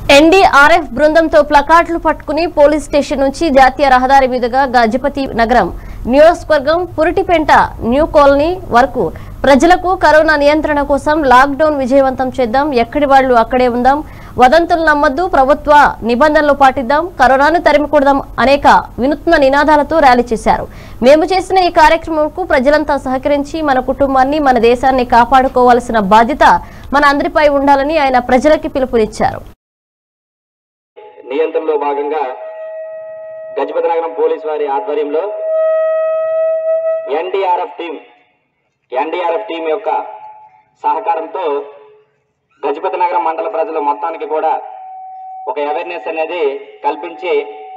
NDRF బృందంతో ప్లకార్డులు పట్టుకుని police station నుంచి జాతీయ రహదారి మీదుగా గజపతి నగరం నియోజకవర్గం పురిటిపెంట న్యూ కాలనీ వరకు ప్రజలకు కరోనా నియంత్రణ కోసం లాక్డౌన్ విజయవంతం చేద్దాం ఎక్కడి వాళ్ళు అక్కడే ఉందాం వదంతులు నమ్మొద్దు ప్రభుత్వ నిబంధనలు పాటిద్దాం కరోనాను తరిమికూడదాం అనేక వినూత్న నినాదాలతో ర్యాలీ చేశారు మేము చేసిన ఈ కార్యక్రమంకు ప్రజలంతా సహకరించి మన కుటుంబాన్ని మన దేశాన్ని కాపాడుకోవాల్సిన బాధ్యత మన అందరిపై ఉండాలని ఆయన ప్రజలకి పిలుపునిచ్చారు నియంత్రణలో భాగంగా గజపతి నగరం పోలీస్ వారి ఆధ్వర్యంలో ఎన్డీఆర్ఎఫ్ టీం ఎన్డీఆర్ఎఫ్ టీం యొక్క సహకారంతో గజపతి నగరం మండల ప్రజలు మొత్తానికి కూడా ఒక అవేర్నెస్ అనేది కల్పించి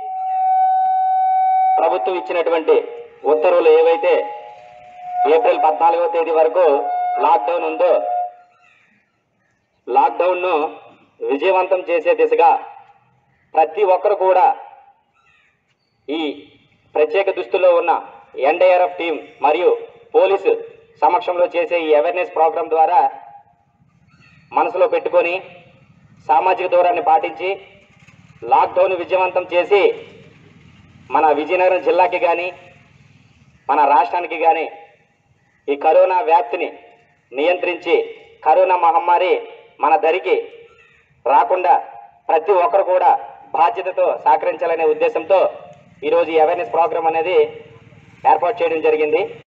ప్రభుత్వం ఇచ్చినటువంటి ఉత్తర్వులు ఏవైతే ఏప్రిల్ పద్నాలుగవ తేదీ వరకు లాక్డౌన్ ఉందో లాక్డౌన్ను విజయవంతం చేసే దిశగా ప్రతి ఒక్కరు కూడా ఈ ప్రత్యేక దుస్తుల్లో ఉన్న ఎన్డీఆర్ఎఫ్ టీం మరియు పోలీసు సమక్షంలో చేసే ఈ అవేర్నెస్ ప్రోగ్రాం ద్వారా మనసులో పెట్టుకొని సామాజిక దూరాన్ని పాటించి లాక్డౌన్ విజయవంతం చేసి మన విజయనగరం జిల్లాకి కానీ మన రాష్ట్రానికి కానీ ఈ కరోనా వ్యాప్తిని నియంత్రించి కరోనా మహమ్మారి మన దరికి రాకుండా ప్రతి ఒక్కరు కూడా బాధ్యతతో సహకరించాలనే ఉద్దేశంతో ఈరోజు ఈ అవేర్నెస్ ప్రోగ్రాం అనేది ఏర్పాటు చేయడం జరిగింది